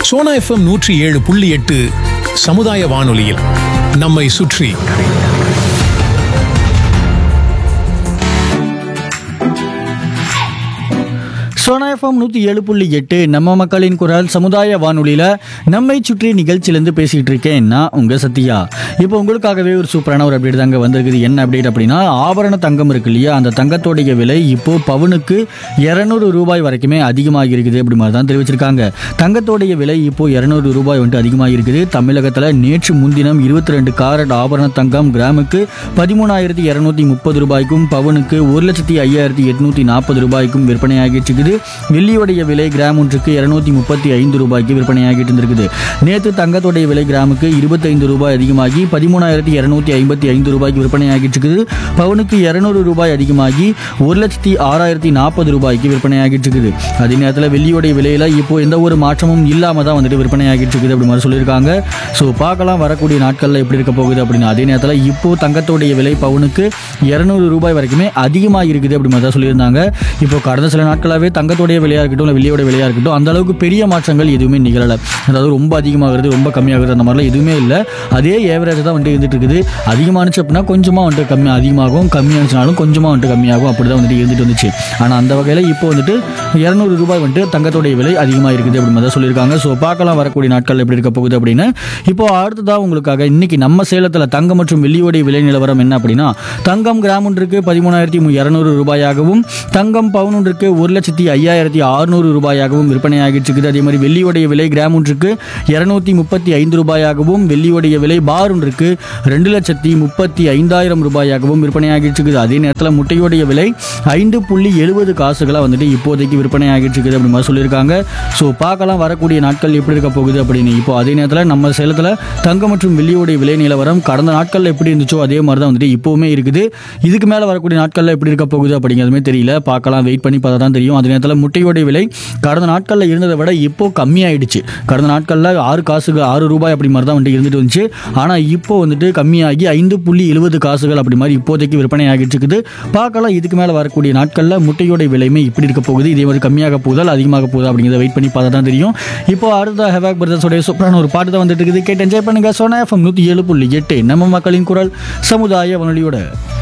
Sona FM நூற்றி ஏழு புள்ளி எட்டு சமுதாய வானொலியில் நம்மை சுற்றி சோனா எஃப்எம் நூற்றி ஏழு புள்ளி எட்டு நம்ம மக்களின் குரல் சமுதாய வானொலியில் நம்மை சுற்றி நிகழ்ச்சியிலேருந்து பேசிகிட்டு இருக்கேன் நான் உங்கள் சத்யா இப்போ உங்களுக்காகவே ஒரு சூப்பரான ஒரு அப்டேட் தாங்க வந்திருக்குது என்ன அப்டேட் அப்படின்னா ஆபரண தங்கம் இருக்கு இல்லையா அந்த தங்கத்தோடைய விலை இப்போ பவுனுக்கு இரநூறு ரூபாய் வரைக்குமே அதிகமாகி இருக்குது அப்படி மாதிரி தான் தெரிவிச்சிருக்காங்க தங்கத்தோடைய விலை இப்போ இரநூறு ரூபாய் வந்துட்டு அதிகமாக இருக்குது தமிழகத்தில் நேற்று முன்தினம் இருபத்தி ரெண்டு காரட் ஆபரண தங்கம் கிராமுக்கு பதிமூணாயிரத்தி இரநூத்தி முப்பது ரூபாய்க்கும் பவுனுக்கு ஒரு லட்சத்தி ஐயாயிரத்தி எட்நூத்தி நாற்பது ரூபாய்க்கும் விற்பனையாகிட்டு இருக்குது வெள்ளியோடைய விலை கிராம் ஒன்றுக்கு இருநூத்தி முப்பத்தி ஐந்து ரூபாய்க்கு விற்பனையாகிட்டு இருந்திருக்குது நேற்று தங்கத்தோடைய விலை கிராமுக்கு இருபத்தைந்து ரூபாய் அதிகமாகி பதிமூணாயிரத்தி இரநூத்தி ஐம்பத்தி ஐந்து ரூபாய்க்கு விற்பனையாகிட்டு இருக்குது பவுனுக்கு இருநூறு ரூபாய் அதிகமாகி ஒரு லட்சத்தி ஆறாயிரத்தி நாற்பது ரூபாய்க்கு விற்பனையாகிட்டு இருக்குது அதே நேரத்தில் வெள்ளியோடைய விலையில இப்போ எந்த ஒரு மாற்றமும் இல்லாம தான் வந்துட்டு விற்பனையாகிட்டு இருக்குது அப்படி மாதிரி சொல்லியிருக்காங்க ஸோ பார்க்கலாம் வரக்கூடிய நாட்களில் எப்படி இருக்க போகுது அப்படின்னு அதே நேரத்தில் இப்போ தங்கத்தோடைய விலை பவுனுக்கு இரநூறு ரூபாய் வரைக்குமே அதிகமாக இருக்குது அப்படி மாதிரி தான் சொல்லியிருந்தாங்க இப்போ கடந்த சில நாட்களாகவே தங்கத்தோடைய விலையாக இருக்கட்டும் இல்லை வெள்ளியோட விலையாக இருக்கட்டும் அந்த அளவுக்கு பெரிய மாற்றங்கள் எதுவுமே நிகழலை அதாவது ரொம்ப அதிகமாகிறது ரொம்ப கம்மியாகிறது அந்த மாதிரிலாம் எதுவுமே இல்லை அதே ஏவரேஜ் தான் வந்துட்டு இருந்துட்டு இருக்குது அதிகமானுச்சு அப்படின்னா கொஞ்சமாக வந்துட்டு கம்மி அதிகமாகும் கம்மியானுச்சுனாலும் கொஞ்சமாக வந்துட்டு கம்மியாகும் அப்படி தான் வந்துட்டு இருந்துட்டு வந்துச்சு ஆனால் அந்த வகையில் இப்போ வந்துட்டு இரநூறு ரூபாய் வந்துட்டு தங்கத்தோடைய விலை அதிகமாக இருக்குது அப்படி மாதிரி தான் சொல்லியிருக்காங்க ஸோ பார்க்கலாம் வரக்கூடிய நாட்கள் எப்படி இருக்க போகுது அப்படின்னு இப்போ அடுத்ததாக உங்களுக்காக இன்னைக்கு நம்ம சேலத்தில் தங்கம் மற்றும் வெள்ளியோடைய விலை நிலவரம் என்ன அப்படின்னா தங்கம் கிராம் ஒன்றுக்கு பதிமூணாயிரத்தி இரநூறு ரூபாயாகவும் தங்கம் பவுன் ஒன்றுக்கு ஒரு லட்சத்தி ஐயாயிரத்தி அறுநூறு ரூபாயாகவும் விற்பனையாகிட்டு இருக்குது அதே மாதிரி வெள்ளியோடைய விலை கிராம் ஒன்றுக்கு இரநூத்தி முப்பத்தி ஐந்து ரூபாயாகவும் வெள்ளியோடைய விலை பார் ஒன்றுக்கு ரெண்டு லட்சத்தி முப்பத்தி ஐந்தாயிரம் ரூபாயாகவும் விற்பனையாகிட்டு இருக்குது அதே நேரத்தில் முட்டையோடைய விலை ஐந்து புள்ளி எழுபது காசுகளாக வந்துட்டு இப்போதைக்கு விற்பனையாகிட்டு இருக்குது அப்படி மாதிரி சொல்லியிருக்காங்க ஸோ பார்க்கலாம் வரக்கூடிய நாட்கள் எப்படி இருக்க போகுது அப்படின்னு இப்போ அதே நேரத்தில் நம்ம சேலத்தில் தங்கம் மற்றும் வெள்ளியோடைய விலை நிலவரம் கடந்த நாட்களில் எப்படி இருந்துச்சோ அதே மாதிரி தான் வந்துட்டு இப்போவுமே இருக்குது இதுக்கு மேலே வரக்கூடிய நாட்களில் எப்படி இருக்க போகுது அப்படிங்கிறதுமே தெரியல பார்க்கலாம் வெயிட் பண்ணி பார்த்தா தான் தெரியும் அதே நேரத்தில் முட்டையோடைய விலை கடந்த நாட்களில் இருந்ததை விட இப்போ கம்மியாயிடுச்சு கடந்த நாட்களில் ஆறு காசுகள் ஆறு ரூபாய் அப்படி மாதிரி தான் வந்துட்டு இருந்துட்டு வந்துச்சு ஆனால் இப்போ வந்துட்டு கம்மியாகி ஐந்து புள்ளி எழுபது காசுகள் அப்படி மாதிரி இப்போதைக்கு விற்பனை ஆகிட்டு இருக்குது பார்க்கலாம் இதுக்கு மேலே வரக்கூடிய நாட்களில் முட்டையோடைய விலையுமே இப்படி இருக்க போகுது இதே மாதிரி கம்மியாக போகுதா அதிகமாக போகுதா அப்படிங்கிறத வெயிட் பண்ணி பார்த்தா தான் தெரியும் இப்போ அடுத்த ஹெவாக் பிரதர்ஸோடைய சூப்பரான ஒரு பாட்டு தான் வந்துட்டு இருக்குது கேட்டு என்ஜாய் பண்ணுங்க சோனா எஃப்எம் நூற்றி ஏழு புள்ளி எட்டு நம்ம மக்களின் குரல் சமுதாய வானொலியோட